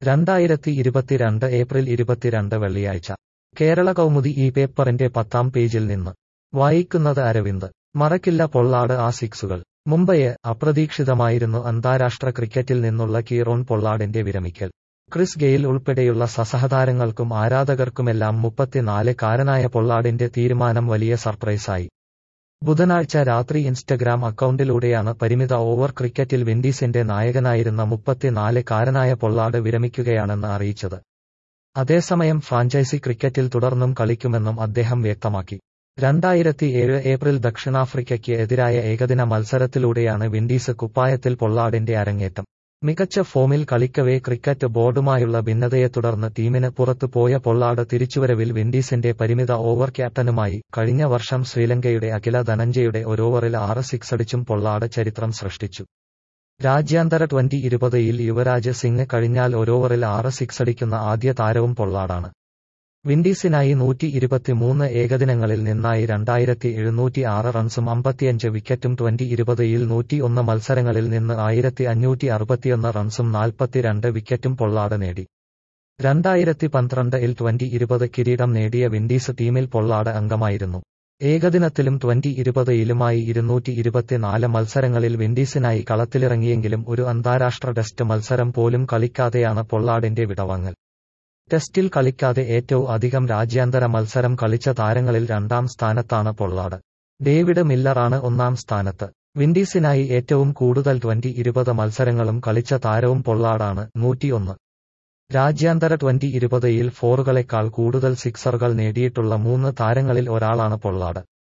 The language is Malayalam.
രണ്ടായിരത്തി ഇരുപത്തിരണ്ട് ഏപ്രിൽ ഇരുപത്തിരണ്ട് വെള്ളിയാഴ്ച കേരള കൗമുദി ഈ പേപ്പറിന്റെ പത്താം പേജിൽ നിന്ന് വായിക്കുന്നത് അരവിന്ദ് മറക്കില്ല പൊള്ളാട് ആ സിക്സുകൾ മുംബൈയെ അപ്രതീക്ഷിതമായിരുന്നു അന്താരാഷ്ട്ര ക്രിക്കറ്റിൽ നിന്നുള്ള കീറോൺ പൊള്ളാഡിന്റെ വിരമിക്കൽ ക്രിസ് ഗെയിൽ ഉൾപ്പെടെയുള്ള സസഹതാരങ്ങൾക്കും ആരാധകർക്കുമെല്ലാം മുപ്പത്തിനാല് കാരനായ പൊള്ളാഡിന്റെ തീരുമാനം വലിയ സർപ്രൈസായി ബുധനാഴ്ച രാത്രി ഇൻസ്റ്റഗ്രാം അക്കൗണ്ടിലൂടെയാണ് പരിമിത ഓവർ ക്രിക്കറ്റിൽ വിൻഡീസിന്റെ നായകനായിരുന്ന മുപ്പത്തിനാല് കാരനായ പൊള്ളാഡ് വിരമിക്കുകയാണെന്ന് അറിയിച്ചത് അതേസമയം ഫ്രാഞ്ചൈസി ക്രിക്കറ്റിൽ തുടർന്നും കളിക്കുമെന്നും അദ്ദേഹം വ്യക്തമാക്കി രണ്ടായിരത്തി ഏഴ് ഏപ്രിൽ ദക്ഷിണാഫ്രിക്കയ്ക്ക് എതിരായ ഏകദിന മത്സരത്തിലൂടെയാണ് വിൻഡീസ് കുപ്പായത്തിൽ പൊള്ളാഡിന്റെ അരങ്ങേറ്റം മികച്ച ഫോമിൽ കളിക്കവേ ക്രിക്കറ്റ് ബോർഡുമായുള്ള ഭിന്നതയെ തുടർന്ന് ടീമിന് പുറത്തു പോയ പൊള്ളാട് തിരിച്ചുവരവിൽ വിൻഡീസിന്റെ പരിമിത ഓവർ ക്യാപ്റ്റനുമായി കഴിഞ്ഞ വർഷം ശ്രീലങ്കയുടെ അഖില ധനഞ്ജയുടെ ഒരോവറിൽ ആറ് സിക്സടിച്ചും പൊള്ളാട് ചരിത്രം സൃഷ്ടിച്ചു രാജ്യാന്തര ട്വന്റി ഇരുപതിൽ യുവരാജ് സിംഗ് കഴിഞ്ഞാൽ ഒരോവറിൽ ആറ് സിക്സടിക്കുന്ന ആദ്യ താരവും പൊള്ളാടാണ് വിൻഡീസിനായി നൂറ്റി ഇരുപത്തിമൂന്ന് ഏകദിനങ്ങളിൽ നിന്നായി രണ്ടായിരത്തി എഴുന്നൂറ്റി ആറ് റൺസും അമ്പത്തിയഞ്ച് വിക്കറ്റും ട്വന്റി ഇരുപതിൽ നൂറ്റി ഒന്ന് മത്സരങ്ങളിൽ നിന്ന് ആയിരത്തി അഞ്ഞൂറ്റി അറുപത്തിയൊന്ന് റൺസും നാൽപ്പത്തിരണ്ട് വിക്കറ്റും പൊള്ളാട് നേടി രണ്ടായിരത്തി പന്ത്രണ്ടിൽ ട്വന്റി ഇരുപത് കിരീടം നേടിയ വിൻഡീസ് ടീമിൽ പൊള്ളാട് അംഗമായിരുന്നു ഏകദിനത്തിലും ട്വന്റി ഇരുപതിലുമായി ഇരുന്നൂറ്റി ഇരുപത്തിനാല് മത്സരങ്ങളിൽ വിൻഡീസിനായി കളത്തിലിറങ്ങിയെങ്കിലും ഒരു അന്താരാഷ്ട്ര ടെസ്റ്റ് മത്സരം പോലും കളിക്കാതെയാണ് പൊള്ളാഡിന്റെ വിടവാങ്ങൽ ടെസ്റ്റിൽ കളിക്കാതെ ഏറ്റവും അധികം രാജ്യാന്തര മത്സരം കളിച്ച താരങ്ങളിൽ രണ്ടാം സ്ഥാനത്താണ് പൊള്ളാട് ഡേവിഡ് മില്ലറാണ് ഒന്നാം സ്ഥാനത്ത് വിൻഡീസിനായി ഏറ്റവും കൂടുതൽ ട്വന്റി ഇരുപത് മത്സരങ്ങളും കളിച്ച താരവും പൊള്ളാടാണ് നൂറ്റിയൊന്ന് രാജ്യാന്തര ട്വന്റി ഇരുപതിൽ ഫോറുകളെക്കാൾ കൂടുതൽ സിക്സറുകൾ നേടിയിട്ടുള്ള മൂന്ന് താരങ്ങളിൽ ഒരാളാണ് പൊള്ളാട്